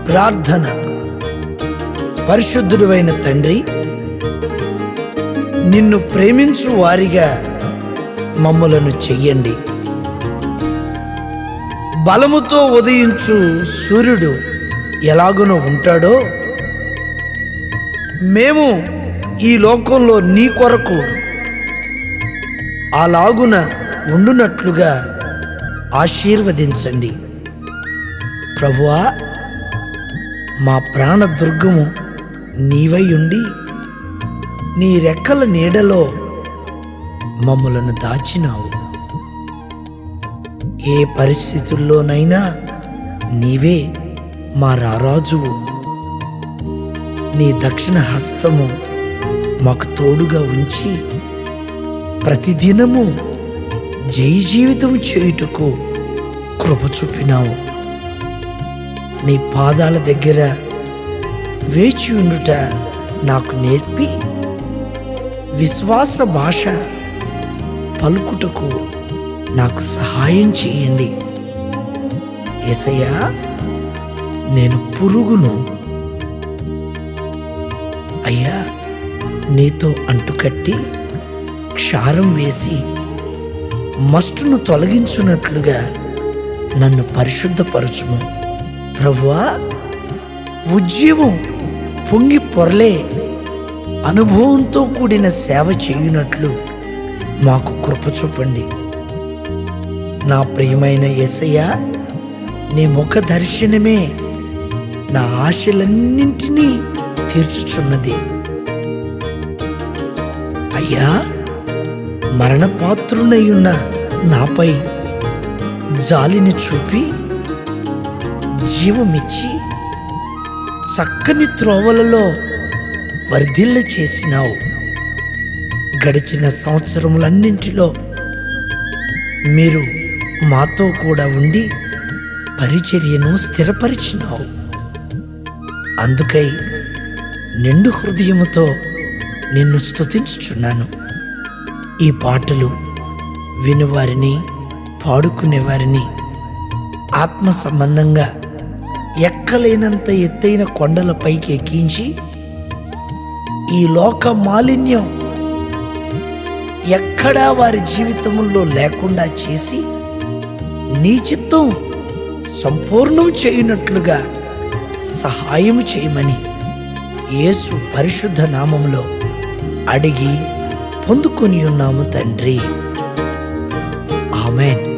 ప్రార్థన పరిశుద్ధుడువైన తండ్రి నిన్ను ప్రేమించు వారిగా మమ్ములను చెయ్యండి బలముతో ఉదయించు సూర్యుడు ఎలాగున ఉంటాడో మేము ఈ లోకంలో నీ కొరకు అలాగున ఉండునట్లుగా ఆశీర్వదించండి ప్రభువా మా ప్రాణదుర్గము నీవై ఉండి నీ రెక్కల నీడలో మమ్ములను దాచినావు ఏ పరిస్థితుల్లోనైనా నీవే మా రారాజువు నీ దక్షిణ హస్తము మాకు తోడుగా ఉంచి ప్రతిదినము జై జీవితం చేయుటకు కృప చూపినావు నీ పాదాల దగ్గర వేచి ఉండుట నాకు నేర్పి విశ్వాస భాష పలుకుటకు నాకు సహాయం చేయండి ఎసయ్యా నేను పురుగును అయ్యా నీతో అంటుకట్టి క్షారం వేసి మస్టును తొలగించున్నట్లుగా నన్ను పరిశుద్ధపరచుము ప్రభువా ఉజ్జీవం పొంగి పొరలే అనుభవంతో కూడిన సేవ చేయునట్లు మాకు కృప చూపండి నా ప్రియమైన యేసయ్య నీ ముఖ దర్శనమే నా ఆశలన్నింటినీ తీర్చుచున్నది అయ్యా మరణపాత్రునై ఉన్న నాపై జాలిని చూపి జీవమిచ్చి చక్కని త్రోవలలో వర్ధిల్ల చేసినావు గడిచిన సంవత్సరములన్నింటిలో మీరు మాతో కూడా ఉండి పరిచర్యను స్థిరపరిచినావు అందుకై నిండు హృదయముతో నిన్ను స్తుతించుచున్నాను ఈ పాటలు వినువారిని పాడుకునేవారిని ఆత్మ సంబంధంగా ఎక్కలేనంత ఎత్తైన కొండలపైకి ఎక్కించి ఈ లోక మాలిన్యం ఎక్కడా వారి జీవితంలో లేకుండా చేసి నీ చిత్తం సంపూర్ణం చేయనట్లుగా సహాయం చేయమని యేసు పరిశుద్ధ నామములో అడిగి పొందుకొని ఉన్నాము తండ్రి ఆమెన్